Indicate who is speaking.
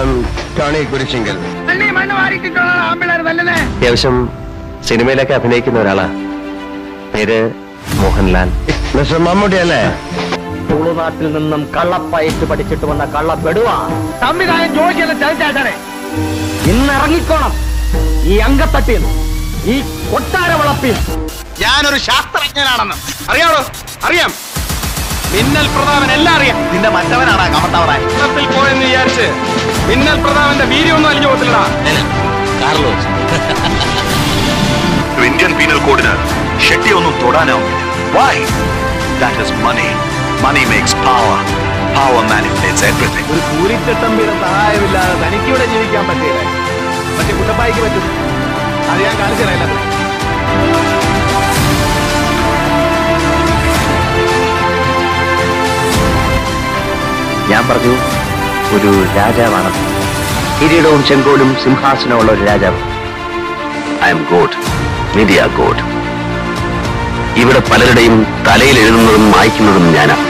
Speaker 1: ഞാൻ ടോണി കുരിശിങ്കൽ
Speaker 2: അണ്ണി മണ്ണ് വാരിട്ടിട്ടുള്ള ആമ്പിളർ നല്ലത്
Speaker 1: അത്യാവശ്യം സിനിമയിലൊക്കെ അഭിനയിക്കുന്ന ഒരാളാ പേര് മോഹൻലാൽ മിസ്റ്റർ മമ്മൂട്ടി അല്ലേ
Speaker 3: തുളുനാട്ടിൽ നിന്നും കള്ളപ്പയറ്റ് പഠിച്ചിട്ട് വന്ന കള്ളപ്പെടുവാ
Speaker 2: സംവിധാനം ജോലിയല്ല ചതിച്ചാച്ചാനെ
Speaker 3: ഇന്ന് ഇറങ്ങിക്കോണം ഈ അങ്കത്തട്ടിൽ ഈ കൊട്ടാര വളപ്പിൽ
Speaker 2: ഞാനൊരു ശാസ്ത്രജ്ഞനാണെന്ന് അറിയാമോ അറിയാം മിന്നൽ പ്രതാപൻ എല്ലാം അറിയാം
Speaker 4: നിന്റെ മറ്റവനാടാ കമത്തവറാൻ
Speaker 2: ത്തിൽ പോയെന്ന് വിചാരിച്ച് മിന്നൽ പ്രതാപന്റെ വീര്യമൊന്നും അലിഞ്ഞു പോകത്തില്ലടാ
Speaker 4: കാർലോസ്
Speaker 5: ഇന്ത്യൻ പീനൽ കോഡിന് ഷെട്ടി ഒന്നും തൊടാനാവില്ല why that is money money makes power power manipulates everything
Speaker 4: ഒരു കൂലിച്ചട്ടമ്പിയുടെ സഹായമില്ലാതെ തനിക്കിവിടെ ജീവിക്കാൻ പറ്റിയില്ല പക്ഷെ കുട്ടപ്പായിക്ക് പറ്റും അത് ഞാൻ കാണിച്ചു തരാം
Speaker 1: ഞാൻ പറഞ്ഞു ഒരു രാജാവാണ് കിരീടവും ചെങ്കോലും സിംഹാസനമുള്ള ഒരു രാജാവ് I am God media God ഇവിടെ പലരുടെയും തലയിൽ എഴുതുന്നതും മായ്ക്കുന്നതും ഞാനാ